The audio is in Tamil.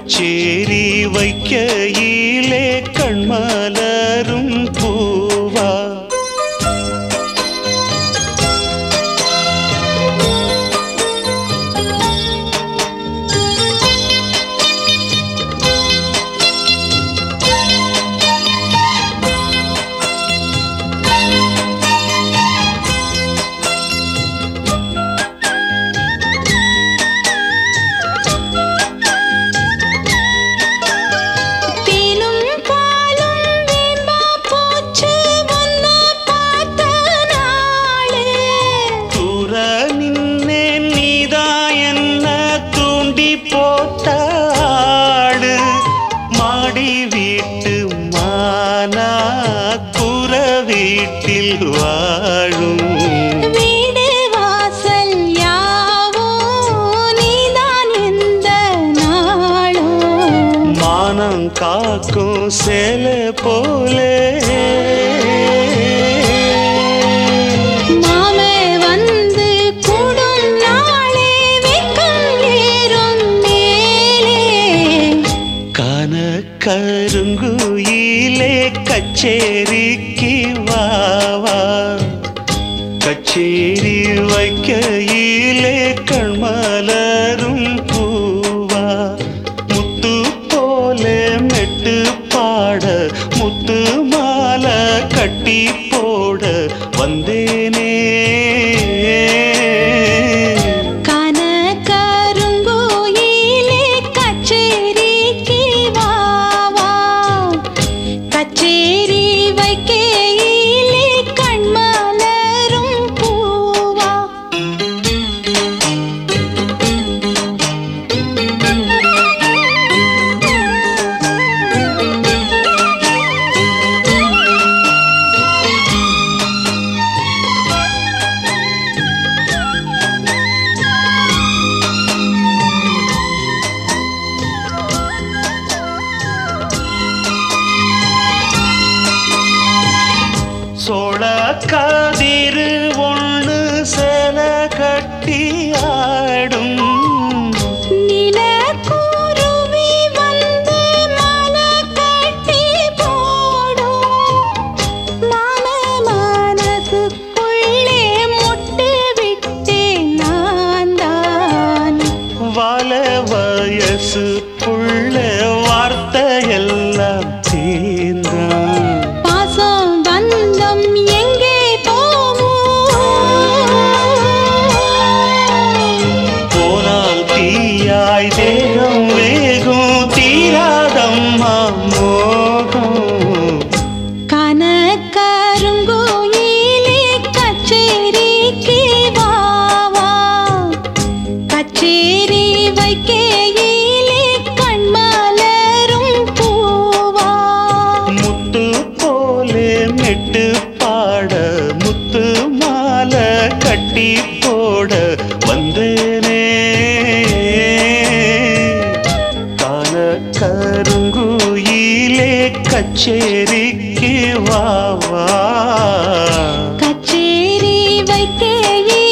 கச்சேரி வைக்கையிலே கண்மலரும் பூவா தேனும் பாலும் வேம்பா போச்சு உன்னை பார்த்த நாளு தூர நின்னே நீதா என்ன தூண்டி போட்ட ஆடு மாடி வீட்டு மானா குற வீட்டில் வாழும் வீடு வாசல் யாவோ நீதான் எந்த நாளும் மானம் காக்கும் சேல போலே மாமே வந்து கூடும் நாளே வெக்கம் ஏறும் மேலே கான கருங்குயிலே கச்சேரிக்கு வாவா கச்சேரி வைக்கையிலே கண்மலரும் பூவா முத்து போலே மெட்டு பாட முத்து மாலை கட்டி போட வந்தேனே கன கருங்கோயிலே கச்சேரிக்கு வாவா கச்சேரி வைக்கையிலே கண்மலரும் பூவா சோழ கதிரு ஒண்ணு சேல கட்டி ஆடும் நிலக்குருவி வந்து மலை கட்டி போடும் மாம மனசுக்குள்ளே முட்டு விட்டேன் நான் தான் வாழ வயசு புள்ள வார்த்தையெல்லாம் தீர்ந்தான் பாசம் பந்தம் எங்கே போகும் போனால் தீயாய் தேகம் வேகும் தீராதம்மா மோகம் கனகருங்கோயிலே கச்சேரிக்கு வாவா கச்சேரி வைக்கையிலே கண்மலரும் பூவா முத்து போலே மெட்டு பாட முத்து மாலை கட்டி போட வந்தேனே காண கருங்குயிலே கச்சேரிக்கு வாவா கச்சேரி வைக்கையிலே